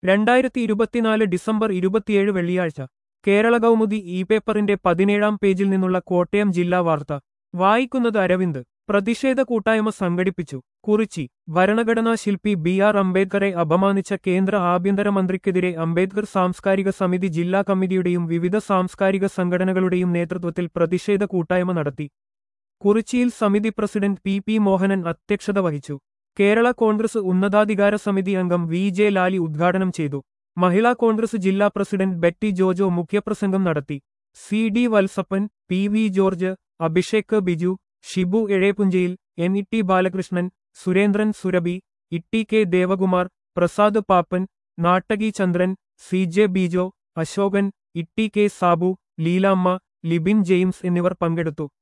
രണ്ടായിരത്തി ഇരുപത്തിനാല് ഡിസംബർ ഇരുപത്തിയേഴ് വെള്ളിയാഴ്ച കേരള കൗമുദി ഇ പേപ്പറിന്റെ പതിനേഴാം പേജിൽ നിന്നുള്ള കോട്ടയം ജില്ലാ വാർത്ത വായിക്കുന്നത് അരവിന്ദ് പ്രതിഷേധ കൂട്ടായ്മ സംഘടിപ്പിച്ചു കുറിച്ചി ഭരണഘടനാ ശില്പി ബി ആർ അംബേദ്കറെ അപമാനിച്ച കേന്ദ്ര ആഭ്യന്തരമന്ത്രിക്കെതിരെ അംബേദ്കർ സാംസ്കാരിക സമിതി ജില്ലാ കമ്മിറ്റിയുടെയും വിവിധ സാംസ്കാരിക സംഘടനകളുടെയും നേതൃത്വത്തിൽ പ്രതിഷേധ കൂട്ടായ്മ നടത്തി കുറിച്ചിയിൽ സമിതി പ്രസിഡന്റ് പി പി മോഹനൻ അധ്യക്ഷത വഹിച്ചു കേരള കോൺഗ്രസ് ഉന്നതാധികാര സമിതി അംഗം വി ജെ ലാലി ഉദ്ഘാടനം ചെയ്തു മഹിളാ കോൺഗ്രസ് ജില്ലാ പ്രസിഡന്റ് ബെറ്റി ജോജോ മുഖ്യപ്രസംഗം നടത്തി C D Valsappan P V George Abhishek Biju Shibu Ezhepunchayil N E T Balakrishnan Surendran Surabhi Itty K Devakumar Prasad Pappan Nattaki Chandran C J Bijo Ashokan Itty K Sabu Leelamma Libin James എന്നിവർ പങ്കെടുത്തു